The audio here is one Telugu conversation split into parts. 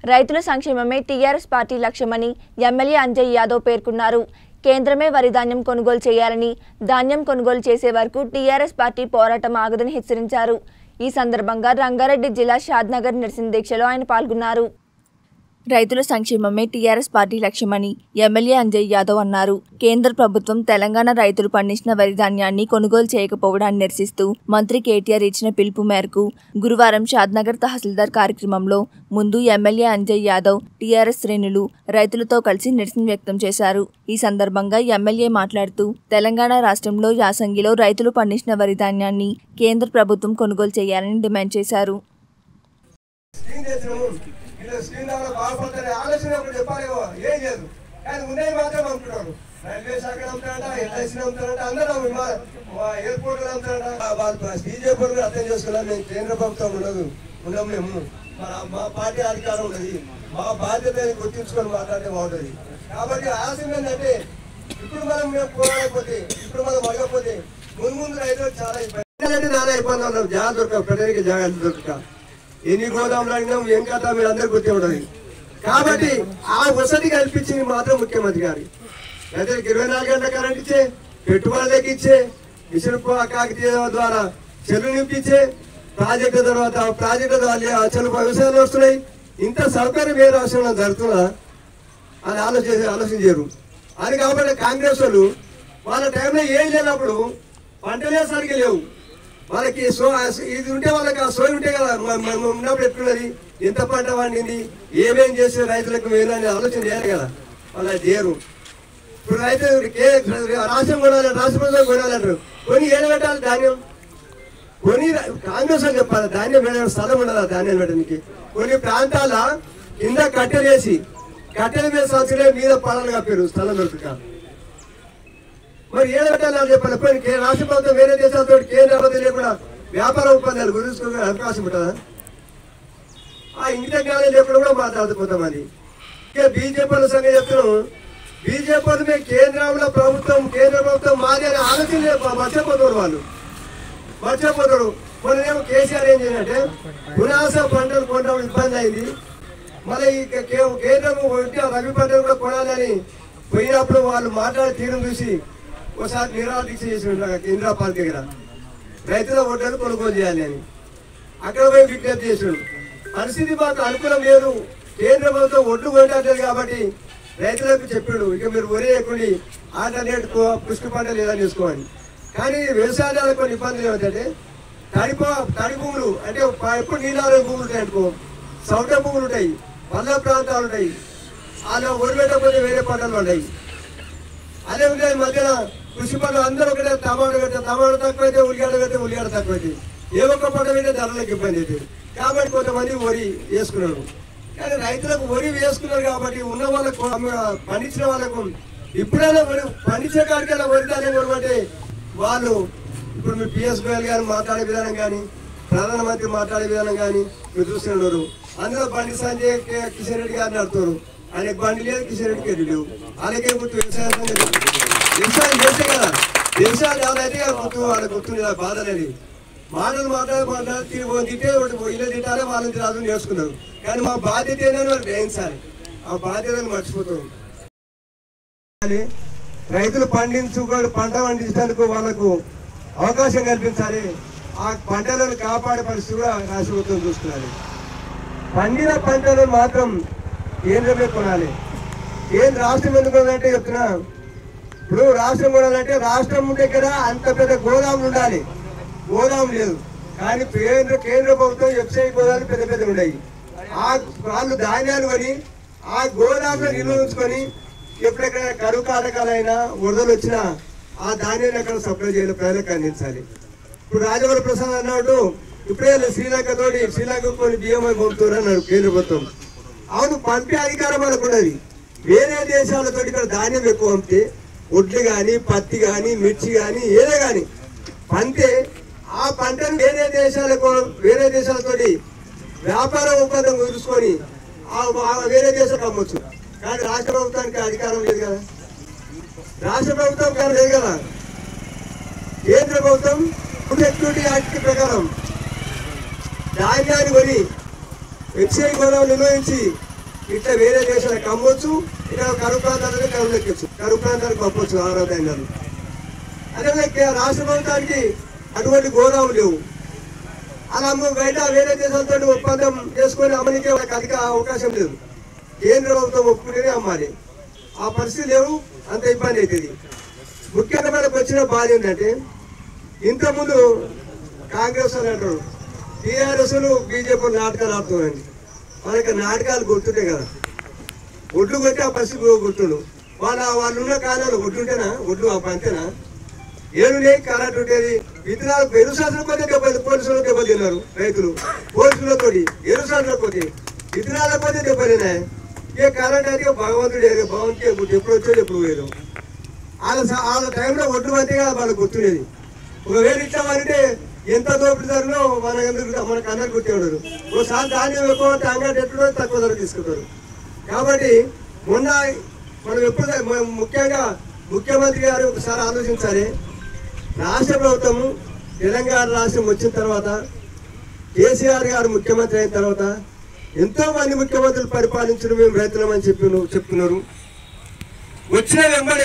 రైతుల సంక్షేమమే టీఆర్ఎస్ పార్టీ లక్ష్యమని ఎమ్మెల్యే అంజయ్ యాదవ్ పేర్కొన్నారు కేంద్రమే వరి ధాన్యం కొనుగోలు చేయాలని ధాన్యం కొనుగోలు చేసే వరకు టీఆర్ఎస్ పార్టీ పోరాటం ఆగదని హెచ్చరించారు ఈ సందర్భంగా రంగారెడ్డి జిల్లా షాద్నగర్ నిరసన దీక్షలో ఆయన పాల్గొన్నారు రైతుల సంక్షేమమే టీఆర్ఎస్ పార్టీ లక్ష్యమని ఎమ్మెల్యే అంజయ్ యాదవ్ అన్నారు కేంద్ర ప్రభుత్వం తెలంగాణ రైతులు పండించిన వరి ధాన్యాన్ని కొనుగోలు చేయకపోవడాన్ని నిరసిస్తూ మంత్రి కేటీఆర్ ఇచ్చిన పిలుపు మేరకు గురువారం షాద్నగర్ తహసీల్దార్ కార్యక్రమంలో ముందు ఎమ్మెల్యే అంజయ్ యాదవ్ టీఆర్ఎస్ శ్రేణులు రైతులతో కలిసి నిరసన వ్యక్తం చేశారు ఈ సందర్భంగా ఎమ్మెల్యే మాట్లాడుతూ తెలంగాణ రాష్ట్రంలో యాసంగిలో రైతులు పండించిన వరి ధాన్యాన్ని కేంద్ర ప్రభుత్వం కొనుగోలు చేయాలని డిమాండ్ చేశారు స్క్రీన్ చేసినాము ఇలా స్క్రీన్ ద్వారా బాగుపడతానే ఆలోచన ఒకటి చెప్పాలేమో ఏం లేదు కానీ ఉన్నాయి మాత్రం అమ్ముతున్నారు రైల్వే శాఖ అమ్ముతారట ఎల్ఐసి అమ్ముతారట అందరూ ఎయిర్పోర్ట్ అమ్ముతారట వాళ్ళు బీజేపీ కూడా అర్థం చేసుకోవాలి మేము కేంద్ర ప్రభుత్వం ఉండదు ఉన్నాం మేము మన మా పార్టీ అధికారం ఉన్నది మా బాధ్యత గుర్తించుకొని మాట్లాడితే బాగుంటుంది కాబట్టి ఆశయం ఏంటంటే ఇప్పుడు మనం మేము పోరాడకపోతే ఇప్పుడు మనం అడగకపోతే ముందు ముందు రైతులకు చాలా ఇబ్బంది అంటే నానా ఇబ్బంది ఉన్నాం జాగ్రత్త దొరక ప్రజలకి జాగ్రత్త దొరక ఎన్ని గోదాములు అడిగినాం ఏం కథ మీరు అందరు గుర్తు ఉండదు కాబట్టి ఆ వసతి కల్పించింది మాత్రం ముఖ్యమంత్రి గారు రైతులకు ఇరవై నాలుగు గంటల కరెంట్ ఇచ్చే పెట్టుబడులకు ఇచ్చే మిషన్ కాకతీయ ద్వారా చెరువు నింపించే ప్రాజెక్టు తర్వాత ప్రాజెక్టు ద్వారా చెరువు వ్యవసాయాలు వస్తున్నాయి ఇంత సౌకర్యం ఏ రాష్ట్రంలో జరుగుతున్నా అని ఆలోచించి ఆలోచించారు అది కాబట్టి కాంగ్రెస్ వాళ్ళు వాళ్ళ టైంలో ఏం లేనప్పుడు పంటలే సరిగ్గా లేవు వాళ్ళకి సో ఇది ఉంటే వాళ్ళకి ఆ సోయి ఉంటే కదా మ- మనం ఉన్నప్పుడు ఎట్లున్నది ఎంత పంట పండింది ఏమేం చేస్తే రైతులకు మేలు అని ఆలోచన చేయాలి కదా వాళ్ళు అది చేయరు ఇప్పుడు రైతు కే- రాష్ట్రం కొనాలి రాష్ట్ర ప్రభుత్వం కొనాలంటారు కొని ఏడ పెట్టాలి ధాన్యం కొన్ని ర- కాంగ్రెస్ వాళ్ళు చెప్పాలి ధాన్యం పెట్టే స్థలం ఉండదా ధాన్యం పెట్టడానికి కొన్ని ప్రాంతాల కింద కట్టెలేసి కట్టెల మీద సంవత్సరం మీద పడాలి కప్పారు స్థలం దొరుకుతా మరి ఏడ పెట్టాలని చెప్పాలి పోయి కే- రాష్ట్ర ప్రభుత్వం వేరే దేశాలతో కేంద్ర అవధి లేకుండా వ్యాపార ఒప్పందాలు గురించి అవకాశం ఉంటుందా ఆ ఇంటి దగ్గర లేకుండా కూడా మాట్లాడుతూ కొంతమంది ఇక బీజేపీ వాళ్ళ సంగతి చెప్తున్నాం బీజేపీ వాళ్ళు మేము కేంద్రంలో ప్రభుత్వం కేంద్ర ప్రభుత్వం మాది అని ఆలోచన మర్చిపోతారు వాళ్ళు మర్చిపోతాడు మొన్నేమో కేసీఆర్ ఏం చేయాలంటే పునాస పంటలు కొనడం ఇబ్బంది అయింది మళ్ళీ ఈ కే- కే- కేంద్రం ఉంటే ఆ రబీ పంటలు కూడా కొనాలని పోయినప్పుడు వాళ్ళు మాట్లాడి తీరం చూసి ఒకసారి నిరాహార దీక్ష చేసి ఉంటారు కేంద్ర పార్క్ దగ్గర రైతుల ఓట్లను కొనుగోలు చేయాలి అని అక్కడ పోయి విజ్ఞప్తి చేసాడు పరిస్థితి మాకు అనుకూలం లేదు కేంద్ర ప్రభుత్వం ఒడ్లు కొనట్లేదు కాబట్టి రైతులకు చెప్పాడు ఇక మీరు వరి వేయకండి ఆల్టర్నేట్ పుష్టి పంటలు ఏదైనా చేసుకోవాలి కానీ వ్యవసాయాలకు కొన్ని ఇబ్బందులు ఏమిటంటే తడిపో తడి భూములు అంటే ప- ఎప్పుడు నీళ్ళారే భూములు ఉంటాయి అనుకో సౌట భూములు ఉంటాయి పల్ల ప్రాంతాలు ఉంటాయి అలా ఒడి పెట్టకపోతే వేరే పంటలు ఉంటాయి అదే విధంగా ఈ మధ్యన కృషి పంటలు అందరూ ఒకటే టమాటో పెట్టే టమాటో తక్కువైతే ఉల్లిగడ్డ పెట్టే ఉల్లిగడ్డ తక్కువైతే ఏ ఒక్క పంట పెట్టే ధరలకు ఇబ్బంది అవుతుంది కాబట్టి కొంతమంది వరి వేసుకున్నారు కానీ రైతులకు వరి వేసుకున్నారు కాబట్టి ఉన్న వాళ్ళకు అమ్మ- పండించిన వాళ్ళకు ఇప్పుడైనా వరి పండించే కాడికైనా వరి ధాన్యం కొనమంటే వాళ్ళు ఇప్పుడు మీ పిఎస్ గోయల్ గారు మాట్లాడే విధానం కానీ ప్రధానమంత్రి మాట్లాడే విధానం కానీ మీరు చూస్తున్నారు అందులో బండి సంజయ్ కే- కిషన్ రెడ్డి గారిని అడుగుతారు ఆయనకు బండి లేదు కిషన్ రెడ్డికి ఎడ్లు లేవు అలాగే గుర్తు వ్యవసాయం సంగతి. వ్యవసాయం చేస్తే కదా వ్యవసాయం ఎవరైతే గుర్తు వాళ్ళ గుర్తుంది ఆ బాధలని మాటలు మాట్లాడి మాట్లాడి తిరిగి తిట్టే ఇల్లు తిట్టాలి వాళ్ళని రాదు నేర్చుకున్నారు కానీ మా బాధ్యత ఏంటని వాళ్ళు గ్రహించాలి ఆ బాధ్యతను మర్చిపోతాం రైతులు పండించుకోడు పంట పండించడానికి వాళ్ళకు అవకాశం కల్పించాలి ఆ పంటలను కాపాడే పరిస్థితి కూడా రాష్ట్ర ప్రభుత్వం చూసుకోవాలి పండిన పంటలను మాత్రం కేంద్రమే కొనాలి కేంద్ర రాష్ట్రం ఎందుకు కొనాలంటే చెప్తున్నా ఇప్పుడు రాష్ట్రం కొనాలంటే రాష్ట్రం దగ్గర అంత పెద్ద గోదాములు ఉండాలి గోదాం లేదు కానీ కేంద్ర కేంద్ర ప్రభుత్వం వెబ్సైట్ గోదాములు పెద్ద పెద్ద ఉన్నాయి ఆ వాళ్ళు ధాన్యాలు కొని ఆ గోదాములో నిల్వ ఉంచుకొని ఎప్పుడెక్కడ కరువు కాటకాలైనా వరదలు వచ్చినా ఆ ధాన్యాన్ని అక్కడ సప్లై చేయాలి ప్రజలకు అందించాలి ఇప్పుడు రాజవర ప్రసాద్ అన్నాడు ఇప్పుడే శ్రీలంక తోటి శ్రీలంక కొన్ని బియ్యం పంపుతున్నారు అన్నాడు కేంద్ర ప్రభుత్వం అవును పంపే అధికారం మనకు ఉన్నది వేరే దేశాలతో ఇక్కడ ధాన్యం ఎక్కువ పంపితే ఒడ్లు కానీ పత్తి కానీ మిర్చి కానీ ఏదే కానీ పంతే ఆ పంటను వేరే దేశాలకు వేరే దేశాలతోటి వ్యాపార ఒప్పందం కుదుర్చుకొని ఆ ఆ వేరే దేశాలకు అమ్మొచ్చు కానీ రాష్ట్ర ప్రభుత్వానికి అధికారం లేదు కదా రాష్ట్ర ప్రభుత్వం కానీ లేదు కదా కేంద్ర ప్రభుత్వం ఫుడ్ సెక్యూరిటీ యాక్ట్ ప్రకారం ధాన్యాన్ని కొని వెబ్సైట్ గోదాం నిర్వహించి ఇట్లా వేరే దేశాలకు అమ్మొచ్చు ఇక్కడ కరువు ప్రాంతాలకు కరువు లెక్కొచ్చు కరువు ప్రాంతాలకు పంపొచ్చు ఆరో టైంలో అదేవిధంగా రాష్ట్ర ప్రభుత్వానికి అటువంటి గోదాములు లేవు అలా అమ్మ బయట వేరే దేశాలతో ఒప్పందం చేసుకొని అమ్మనికే వాళ్ళకి అధిక అవకాశం లేదు కేంద్ర ప్రభుత్వం ఒప్పుకునే అమ్మాలి ఆ పరిస్థితి లేవు అంత ఇబ్బంది అవుతుంది ముఖ్యంగా మనకు వచ్చిన బాధ ఏంటంటే ఇంతకుముందు కాంగ్రెస్ వాళ్ళు అంటారు టీఆర్ఎస్ బీజేపీ నాటకాలు ఆడుతున్నారండి వాళ్ళకి నాటకాలు గుర్తుంటాయి కదా ఒడ్లు కొట్టి ఆ పరిస్థితి గుర్తుండు వాళ్ళ వాళ్ళు ఉన్న కాలాలు ఒడ్లుంటేనా ఒడ్లు ఆ అంతేనా ఏడునే కరెంట్ ఉండేది విత్తనాలు ఎరుసాసన పోతే దెబ్బలు పోలీసులు దెబ్బలు తిన్నారు రైతులు పోలీసులతో ఎరుసాసన పోతే విత్తనాల పోతే దెబ్బలేనా ఏ కరెంట్ అయితే భగవంతుడు ఏదో భగవంతుడు ఎప్పుడు ఎప్పుడు వచ్చేది ఎప్పుడు పోయేది వాళ్ళ స- వాళ్ళ టైంలో ఒడ్లు అంతేగా వాళ్ళకి గుర్తుండేది ఒకవేళ ఇట్లా అంటే ఎంత దోపిడీ ధరలో మన ఎందుకు మనకు అందరు గుర్తుండరు ఒకసారి ధాన్యం ఎక్కువ అంటే అంగడి ఎట్లుందో తక్కువ ధర తీసుకుంటారు కాబట్టి మొన్న మనం ఎప్పుడు మనం ముఖ్యంగా ముఖ్యమంత్రి గారు ఒకసారి ఆలోచించాలి రాష్ట్ర ప్రభుత్వము తెలంగాణ రాష్ట్రం వచ్చిన తర్వాత కేసీఆర్ గారు ముఖ్యమంత్రి అయిన తర్వాత ఎంతో మంది ముఖ్యమంత్రులు పరిపాలించడం మేము రైతులమని చెప్పి చెప్తున్నారు వచ్చిన వెంబడే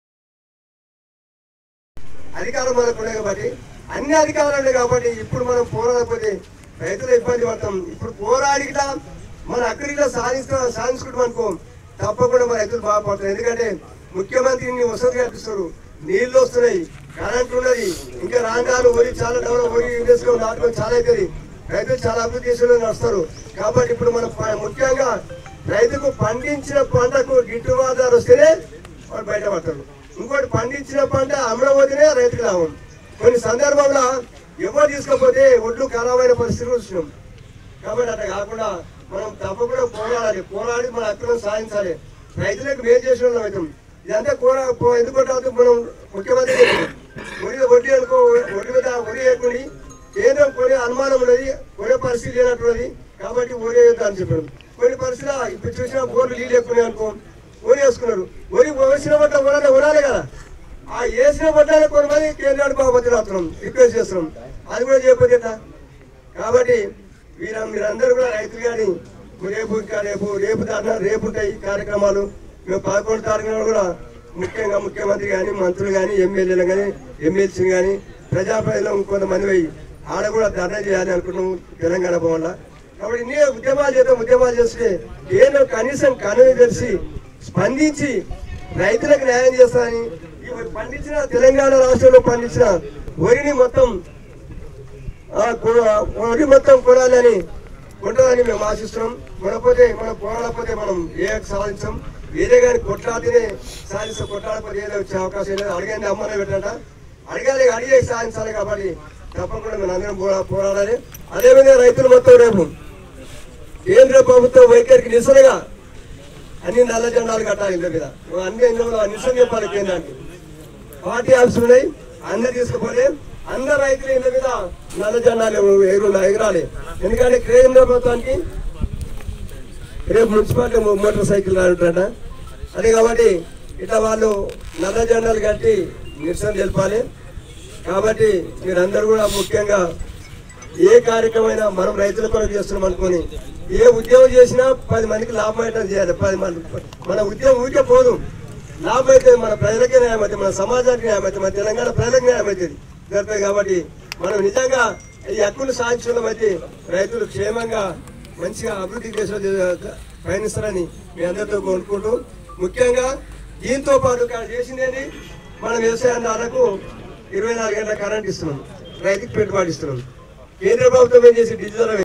అధికారం మనకు ఉన్నాయి కాబట్టి అన్ని అధికారాలు ఉన్నాయి కాబట్టి ఇప్పుడు మనం పోరాడకపోతే రైతులు ఇబ్బంది పడతాం ఇప్పుడు పోరాడిగిట మన అక్కడికి సాధిస్తా సాధించుకుంటాం అనుకో తప్పకుండా మన రైతులు బాగుపడతారు ఎందుకంటే ముఖ్యమంత్రిని వసతి కల్పిస్తారు నీళ్లు వస్తున్నాయి కరెంట్ ఉన్నది ఇంకా రాంగాలు వరి చాలా డెవలప్ వరి వేసుకొని నాటుకొని చాలా అవుతుంది రైతులు చాలా అభివృద్ధి చేసేలో నడుస్తారు కాబట్టి ఇప్పుడు మనం ప- ముఖ్యంగా రైతుకు పండించిన పంటకు గిట్టుబాటు ధర వస్తేనే వాడు బయటపడతాడు ఇంకోటి పండించిన పంట అమ్మడబోతేనే రైతుకు లాభం కొన్ని సందర్భంలో ఎవరు తీసుకపోతే ఒడ్లు ఖరాబ్ అయిన పరిస్థితులు వచ్చినాం కాబట్టి అట్లా కాకుండా మనం తప్పకుండా పోరాడాలి పోరాడి మన హక్కులను సాధించాలి రైతులకు మేలు చేసిన వాళ్ళం అవుతాం ఇదంతా కూడా పో- ఎందుకంటే అవుతుంది మనం ముఖ్యమంత్రి చెప్పారు. వరి వడ్డీ అనుకో వడ్డీ మీద వరి వేయకుండా కేంద్రం కొనే అనుమానం ఉన్నది కొనే పరిస్థితి లేనట్టున్నది కాబట్టి వరి వేయొద్దు అని చెప్పారు కొన్ని పరిస్థితులు ఇప్పుడు చూసిన బోర్లు నీళ్ళు ఎక్కున్నాయి అనుకో వరి వేసుకున్నారు వరి వేసిన బట్ట ఉనాలి ఉనాలి కదా ఆ వేసిన బట్టాలే కొంతమంది కేంద్రానికి బాగుపతి రాస్తున్నాం రిక్వెస్ట్ చేస్తున్నాం అది కూడా చేయకపోతే ఎట్లా? కాబట్టి వీర మీరందరూ కూడా రైతులు కానీ రేపు ఇంకా రేపు రేపు ధర్నా రేపు ఉంటాయి కార్యక్రమాలు మేము పదకొండు తారీఖున కూడా ముఖ్యంగా ముఖ్యమంత్రి కానీ మంత్రులు కానీ ఎమ్మెల్యేలు కానీ ఎమ్మెల్సీలు కానీ ప్రజాప్రతినిధులు కొంతమంది పోయి ఆడ కూడా ధర్నా చేయాలి అనుకున్నాం తెలంగాణ భవన్లో కాబట్టి ఇన్ని ఉద్యమాలు చేద్దాం ఉద్యమాలు చేస్తే కేంద్రం కనీసం కనువి తెలిసి స్పందించి రైతులకు న్యాయం చేస్తారని ఈ పండించిన తెలంగాణ రాష్ట్రంలో పండించిన వరిని మొత్తం ఆ కొ- వరి మొత్తం కొనాలని ఉంటుందని మేము ఆశిస్తున్నాం కొనకపోతే మనం పోరాడకపోతే మనం ఏ సాధించాం వేరే కానీ కొట్లాడితేనే సాధిస్తాం కొట్లాడకపోతే ఏదో వచ్చే అవకాశం లేదు అడిగండి అమ్మనే పెట్టంట అడగాలి అడిగే సాధించాలి కాబట్టి తప్పకుండా మేము అందరం పోరా- పోరాడాలి అదేవిధంగా రైతులు మొత్తం రేపు కేంద్ర ప్రభుత్వం వైఖరికి నిరసనగా అన్ని నల్ల జెండాలు కట్టాలి ఇంత మీద అన్ని ఇందులో నిరసన చెప్పాలి కేంద్రానికి పార్టీ ఆఫీసులు ఉన్నాయి అందరు తీసుకుపోతే అందరు రైతులు ఇళ్ళ మీద నల్ల జెండాలు ఎగురు ఎగరాలి ఎందుకంటే కేంద్ర ప్రభుత్వానికి రేపు మున్సిపాలిటీ మో- మోటార్ సైకిల్ రానుంటారట అదే కాబట్టి ఇట్లా వాళ్ళు నల్ల జెండాలు కట్టి నిరసన తెలపాలి కాబట్టి మీరందరూ కూడా ముఖ్యంగా ఏ కార్యక్రమైనా మనం రైతుల కొరకు చేస్తున్నాం అనుకొని ఏ ఉద్యోగం చేసినా పది మందికి లాభం అయితే చేయాలి పది మంది మన ఉద్యోగం ఊరికే పోదు లాభం అయితే మన ప్రజలకే న్యాయం అవుతుంది మన సమాజానికి న్యాయం అవుతుంది మన తెలంగాణ ప్రజలకు న్యాయం అవుతుంది జరుగుతాయి కాబట్టి మనం నిజంగా ఈ హక్కులు సాధించడం అయితే రైతులు క్షేమంగా మంచిగా అభివృద్ధి దేశంలో పయనిస్తారని మీ అందరితో కోరుకుంటూ ముఖ్యంగా దీంతో పాటు ఇక్కడ చేసిందేది మనం వ్యవసాయదారులకు ఇరవై నాలుగు గంటల కరెంట్ ఇస్తున్నాం రైతుకి పెట్టుబడి ఇస్తున్నాం కేంద్ర ప్రభుత్వం ఏం చేసి డిజిటల్